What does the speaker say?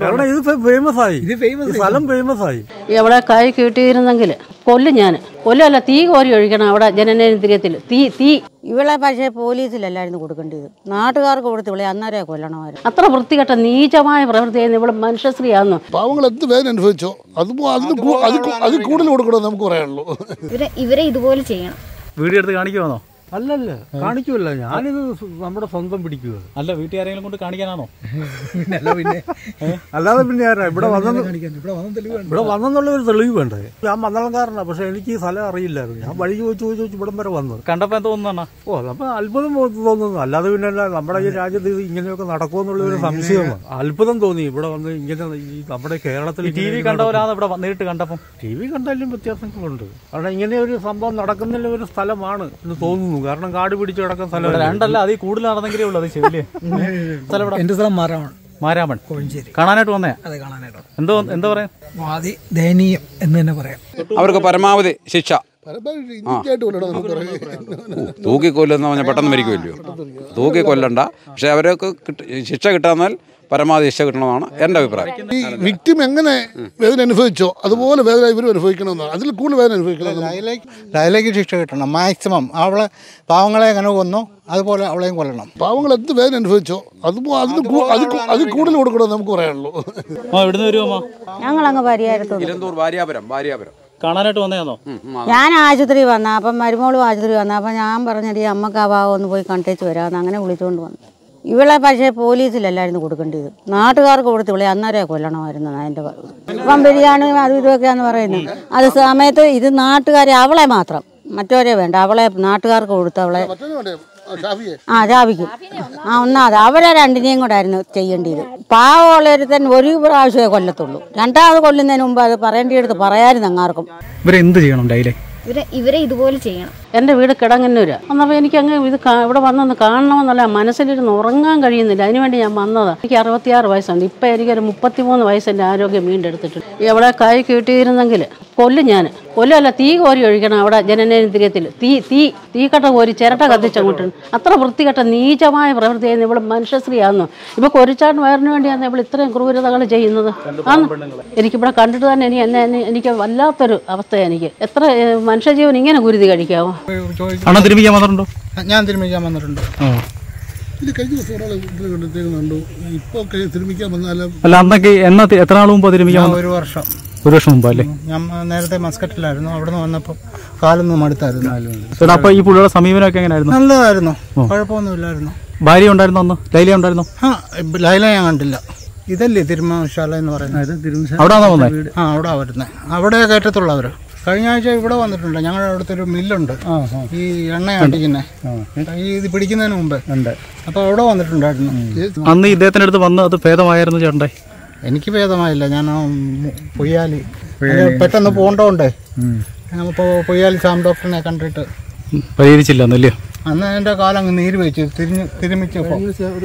കാരണം ഇത് ഫേമസ് ആയി ഇത് famous ഈ സ്ഥലം ഫേമസ് ആയി എവിടെ കൈ കിട്ടിയിരുന്നെങ്കിൽ കൊല്ലും ഞാൻ കൊല്ലല്ല തീ കോരി ഒഴിക്കണം അവിടെ ജനനേന്ദ്രിയത്തിൽ തീ തീ ഇവളെ പക്ഷേ പോലീസിലല്ലായിരുന്നു കൊടുക്കേണ്ടത് നാട്ടുകാർക്ക് കൊടുത്ത് ഇവളെ അന്നേരം കൊല്ലണമായിരുന്നു അത്ര വൃത്തികെട്ട നീചമായ പ്രവൃത്തി ചെയ്യുന്ന ഇവിടെ മനുഷ്യശ്രീയാന്ന് പാവങ്ങൾ എന്ത് വേദന അനുഭവിച്ചോ അത് അതിന് കൂ- അത് കൂ- അത് കൂടുതൽ കൊടുക്കണമെന്ന് നമുക്ക് പറയാനുള്ളൂ ഇവരെ ഇവരെ ഇതുപോലെ ചെയ്യണം വീഡിയോ എടുത്ത് കാണിക്കുവാന്നോ അല്ലല്ല കാണിക്കുമല്ല ഞാനിത് നമ്മുടെ സ്വന്തം പിടിക്കുക അല്ല വീട്ടുകാരെങ്കിലും കൊണ്ട് കാണിക്കാനാണോ പിന്നല്ല പിന്നെ അല്ലാതെ പിന്നെ ആരാ ഇവിടെ വന്നത് കാണിക്കാൻ ഇവിടെ വന്ന തെളിവ് കണ്ടു. ഇവിടെ വന്നെന്നുള്ള ഒരു തെളിവ് വേണ്ടേ ഞാൻ മന്ദളംകാരനാണ് പക്ഷെ എനിക്ക് ഈ സ്ഥലം അറിയില്ലായിരുന്നു ഞാൻ വഴി ചോദിച്ചു ചോദിച്ചു ചോദിച്ചു ഇവിടം വരെ വന്നത് കണ്ടപ്പോ എന്താ തോന്നുന്ന ഓ അപ്പൊ അത്ഭുതം തോന്നുന്നു അല്ലാതെ പിന്നെ അല്ല നമ്മുടെ ഈ രാജ്യത്ത് ഇത് ഇങ്ങനെയൊക്കെ നടക്കുമെന്നുള്ള ഒരു സംശയമാണ് അത്ഭുതം തോന്നി ഇവിടെ വന്ന് ഇങ്ങനെ ഈ നമ്മുടെ കേരളത്തിൽ ടി വി കണ്ട പോലാന്ന് ഇവിടെ വ- നേരിട്ട് കണ്ടപ്പം ടി വി കണ്ടാലും വ്യത്യാസങ്ങളുണ്ട് കാരണം ഇങ്ങനെ ഒരു സംഭവം നടക്കുന്നില്ല ഒരു സ്ഥലമാണ് എന്ന് തോന്നുന്നു കാരണം കാട് പിടിച്ച് കിടക്കുന്ന ഇവിടെ സ്ഥലം രണ്ടല്ല അത് ഈ കൂടുതൽ നടന്നെങ്കിലേ ഉള്ളൂ അത് ശരിയല്ലേ സ്ഥലം ഇവിടെ എന്റെ സ്ഥലം മാറാമാണ് മാരാമൺ കോഴഞ്ചേരി കാണാനായിട്ട് വന്നേ അതെ കാണാനായിട്ടോ എന്തോ എന്താ പറയാ വാതി ദയനീയം എന്ന് തന്നെ പറയാം അവർക്ക് പരമാവധി ശിക്ഷ പരമാവധി ഇന്ത്യയായിട്ട് കൊല്ലണം നമുക്ക് പറയാം തൂക്കിക്കൊല്ലുന്ന പറഞ്ഞാൽ പെട്ടെന്ന് മരിക്കുമല്ലോ തൂക്കിക്കൊല്ലണ്ട പക്ഷെ അവർക്ക് കിട്ട- ശിക്ഷ കിട്ടാന്നാൽ പരമാവധി ശിക്ഷ കിട്ടണമെന്നാണ് എൻ്റെ അഭിപ്രായം ഈ വിക്ടിം എങ്ങനെ വേദന അനുഭവിച്ചോ അതുപോലെ വേദന ഇവരും അനുഭവിക്കണമെന്നാണ് അതിൽ കൂടുതൽ വേദന അനുഭവിക്കണം ലൈലേക്ക് ശിക്ഷ കിട്ടണം മാക്സിമം അവളെ പാവങ്ങളെ എങ്ങനെ കൊന്നു അതുപോലെ അവളെയും കൊല്ലണം പാവങ്ങൾ എന്ത് വേദന അനുഭവിച്ചോ അതുപോ അതിന് കൂ- അത് കൂ- അതിൽ കൂടുതൽ കൊടുക്കണമെന്ന് നമുക്ക് പറയാനുള്ളൂ ആ ഇവിടുന്ന് വരുമോ ഞങ്ങളങ്ങ് പരിഹാരത്തോട് ഇലന്തൂർ ഭാര്യാപുരം ഭാര്യാപുരം കാണാനായിട്ട് വന്നതാണോ ഞാൻ ആശുപത്രി വന്ന അപ്പം മരുമോളും ആശുപത്രി വന്ന അപ്പം ഞാൻ പറഞ്ഞടി അമ്മക്ക് ആ ഭാഗം ഒന്ന് പോയി കണ്ടേച്ച് വരാമെന്ന് അങ്ങനെ വിളിച്ചുകൊണ്ട് വന്നു ഇവളെ പക്ഷേ പോലീസിലല്ലായിരുന്നു കൊടുക്കേണ്ടത് നാട്ടുകാർക്ക് കൊടുത്ത് ഇവളെ അന്നേരം കൊല്ലണമായിരുന്നു അതിൻ്റെ ഇപ്പം ബിരിയാണി അതും ഇതൊക്കെയാന്ന് പറയുന്നത് അത് സമയത്ത് ഇത് നാട്ടുകാരെ അവളെ മാത്രം മറ്റവരെ വേണ്ട അവളെ നാട്ടുകാർക്ക് കൊടുത്ത് അവളെ ഷാഫിയെ ആ ജാപിക്കും ആ ഒന്നാമത് അവരെ രണ്ടിനെയും കൂടെ ആയിരുന്നു ചെയ്യേണ്ടത് പാവമുള്ളൊരുത്തൻ ഒരു പ്രാവശ്യമേ കൊല്ലത്തുള്ളൂ രണ്ടാമത് കൊല്ലുന്നതിന് മുമ്പ് അത് പറയേണ്ടിയെടുത്ത് പറയായിരുന്നു അങ്ങാർക്കും ഇവരെ എന്ത് ചെയ്യണം ഡൈലേ ഇവരെ ഇവരെ ഇതുപോലെ ചെയ്യണം എൻ്റെ വീട് കിടങ്ങന്നൂരാ എന്നപ്പോൾ എനിക്ക് അങ്ങ് ഇത് കാ- ഇവിടെ വന്നൊന്ന് കാണണമെന്നല്ല മനസ്സിലിരുന്ന് ഉറങ്ങാൻ കഴിയുന്നില്ല അതിനുവേണ്ടി ഞാൻ വന്നതാണ് എനിക്ക് അറുപത്തിയാറ് വയസ്സുണ്ട് ഇപ്പം എനിക്കൊരു മുപ്പത്തിമൂന്ന് വയസ്സിൻ്റെ ആരോഗ്യം വീണ്ടെടുത്തിട്ടുണ്ട് എവിടെ കൈ കിട്ടിയിരുന്നെങ്കിൽ കൊല്ലും ഞാൻ കൊല്ലല്ല തീ കോരി ഒഴിക്കണം അവിടെ ജനനേന്ദ്രിയത്തിൽ തീ തീ തീക്കട്ട കോരി ചിരട്ട കത്തിച്ചങ്ങോട്ട് അത്ര വൃത്തികെട്ട നീചമായ പ്രവൃത്തി ചെയ്യുന്ന ഇവിടെ മനുഷ്യശ്രീയാന്ന് ഇപ്പൊ കൊരിച്ചാട്ട് വയറിന് വേണ്ടിയാണ് ഇവിടെ ഇത്രയും ക്രൂരതകൾ ചെയ്യുന്നത് ആന്ന് എനിക്കിവിടെ കണ്ടിട്ട് തന്നെ എനിക്ക് എന്നെ എന്നെ- എനിക്ക് വല്ലാത്തൊരു അവസ്ഥയാണ് എനിക്ക് എത്ര ഏഹ്, മനുഷ്യജീവൻ ഇങ്ങനെ കുരുതി കഴിക്കാവോ അണ്ണാ തിരുമിക്കാൻ വന്നിട്ടുണ്ടോ ഞാൻ തിരുമിക്കാൻ വന്നിട്ടുണ്ട് ഇത് കഴിഞ്ഞ ദിവസം ഒരാൾ ഇതിൽ കണ്ടെത്തിയെന്നുണ്ടു ഇപ്പോൾ തിരുമിക്കാൻ വന്നാലും അല്ല അന്നൊക്കെ എന്നാ തി- എത്ര നാൾ മുമ്പ് തിരുമിക്കാൻ ഞാൻ വന്നത്? ഒരു വർഷം ഒരു വർഷം മുമ്പ് അല്ലേ ഞാൻ നേരത്തെ മസ്കറ്റിലായിരുന്നു അവിടുന്ന് വന്നപ്പോൾ കാലൊന്നും മടുത്തായിരുന്നു ചേട്ടാ അപ്പൊ ഈ പുള്ളിയുടെ സമീപനമൊക്കെ എങ്ങനെയായിരുന്നു നല്ലതായിരുന്നു കുഴപ്പമൊന്നുമില്ലായിരുന്നു ഭാര്യ ഉണ്ടായിരുന്നോ അന്ന് ലൈല ഉണ്ടായിരുന്നോ ആ ലൈല ഞാൻ കണ്ടില്ല ഇതല്ലേ തിരുമശാല എന്ന് പറയുന്നത് അവിടെ ആണോ വന്നത് ആ അവിടെ വരുന്നത് അവിടെ കയറ്റത്തുള്ളവർ കഴിഞ്ഞ ആഴ്ച ഇവിടെ വന്നിട്ടുണ്ട് ഞങ്ങളുടെ അവിടുത്തെ ഒരു മില്ലുണ്ട് ഈ എണ്ണ അടിക്കുന്നത് ഈ ഇത് പിടിക്കുന്നതിന് മുമ്പ് അപ്പോൾ അവിടെ വന്നിട്ടുണ്ടായിരുന്നു അന്ന് ഇദ്ദേഹത്തിന്റെ അടുത്ത് വന്ന് അത് ഭേദമായിരുന്നു ചേട്ടൻ്റെ എനിക്ക് ഭേദമായില്ല ഞാൻ ആ മു- പൊയ്യാലി അത് പെട്ടെന്ന് പോകണ്ടോണ്ടേ അപ്പോൾ പൊയ്യാലി സാം ഡോക്ടറിനെ കണ്ടിട്ട് പരിഹരിച്ചില്ല എന്നല്ലേ അന്ന് എൻ്റെ കാലം അങ്ങ് നീര് വെച്ച് തിരിഞ്ഞ് തിരുമിച്ചപ്പോൾ